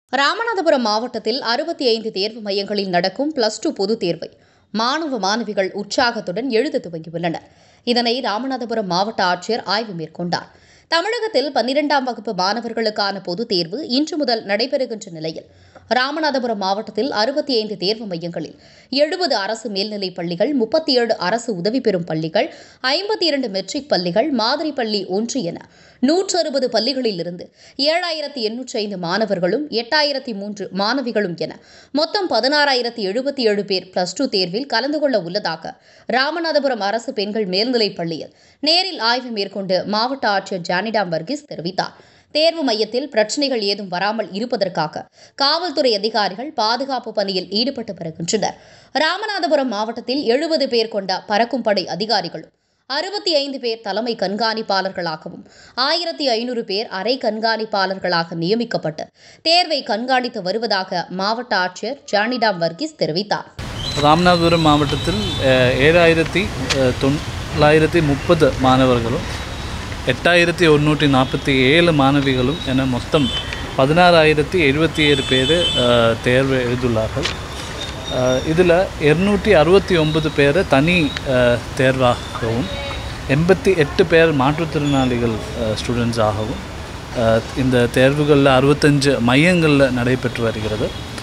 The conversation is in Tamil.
ராமநாதபுரம் மாவட்டத்தில் அறுபத்தி ஐந்து தேர்வு மையங்களில் நடக்கும் பிளஸ் டூ பொதுத் தேர்வை மாணவ மாணவிகள் உற்சாகத்துடன் எழுத துவங்கியுள்ளனர் இதனை ராமநாதபுரம் மாவட்ட ஆட்சியர் ஆய்வு மேற்கொண்டார் தமிழகத்தில் பன்னிரெண்டாம் வகுப்பு மாணவர்களுக்கான பொதுத் தேர்வு இன்று முதல் நடைபெறுகின்ற நிலையில் ராமநாதபுரம் மாவட்டத்தில் அறுபத்தி ஐந்து தேர்வு மையங்களில் எழுபது அரசு மேல்நிலைப் பள்ளிகள் முப்பத்தி ஏழு அரசு உதவி பெறும் பள்ளிகள் ஐம்பத்தி இரண்டு மெட்ரிக் பள்ளிகள் மாதிரி பள்ளி ஒன்று என நூற்று அறுபது பள்ளிகளிலிருந்து ஏழாயிரத்தி எண்ணூற்றி ஐந்து மாணவர்களும் எட்டாயிரத்தி மூன்று மாணவிகளும் என மொத்தம் பதினாறாயிரத்தி எழுபத்தி ஏழு பேர் பிளஸ் டூ தேர்வில் கலந்து கொள்ள உள்ளதாக ராமநாதபுரம் அரசு பெண்கள் மேல்நிலைப் பள்ளியில் நேரில் ஆய்வு மேற்கொண்டு மாவட்ட ஆட்சியர் ஜானிடாம் வர்கீஸ் தெரிவித்தார் தேர்வு மையத்தில் பிரச்சினைகள் ஏதும் வராமல் இருப்பதற்காக காவல்துறை அதிகாரிகள் பாதுகாப்பு பணியில் ஈடுபட்டு வருகின்றனர் ராமநாதபுரம் மாவட்டத்தில் எழுபது பேர் கொண்ட பறக்கும் படை அதிகாரிகளும் அறுபத்தி ஐந்து பேர் தலைமை கண்காணிப்பாளர்களாகவும் ஆயிரத்தி ஐநூறு பேர் அரை கண்காணிப்பாளர்களாக நியமிக்கப்பட்டு தேர்வை கண்காணித்து வருவதாக மாவட்ட ஆட்சியர் ஜானிடாம் வர்கீஸ் தெரிவித்தார் ராமநாதபுரம் மாவட்டத்தில் அஹ், ஏழாயிரத்தி அஹ், தொள்ளாயிரத்தி முப்பது மாணவர்களும் எட்டாயிரத்தி ஒன்று நாற்பத்தி ஏழு மாணவிகளும் என மொத்தம் பதினாறாயிரத்தி எழுபத்தி ஏழு பேர் அஹ், தேர்வு எழுதுள்ளார்கள் இதில் இருநூற்றி அறுபத்தி ஒன்பது பேர் தனி அஹ், தேர்வாகவும் எண்பத்தி எட்டு பேர் மாற்றுத்திறனாளிகள் ஸ்டூடெண்ட்ஸாகவும் இந்த தேர்வுகளில் அறுபத்தஞ்சு மையங்களில் நடைபெற்று வருகிறது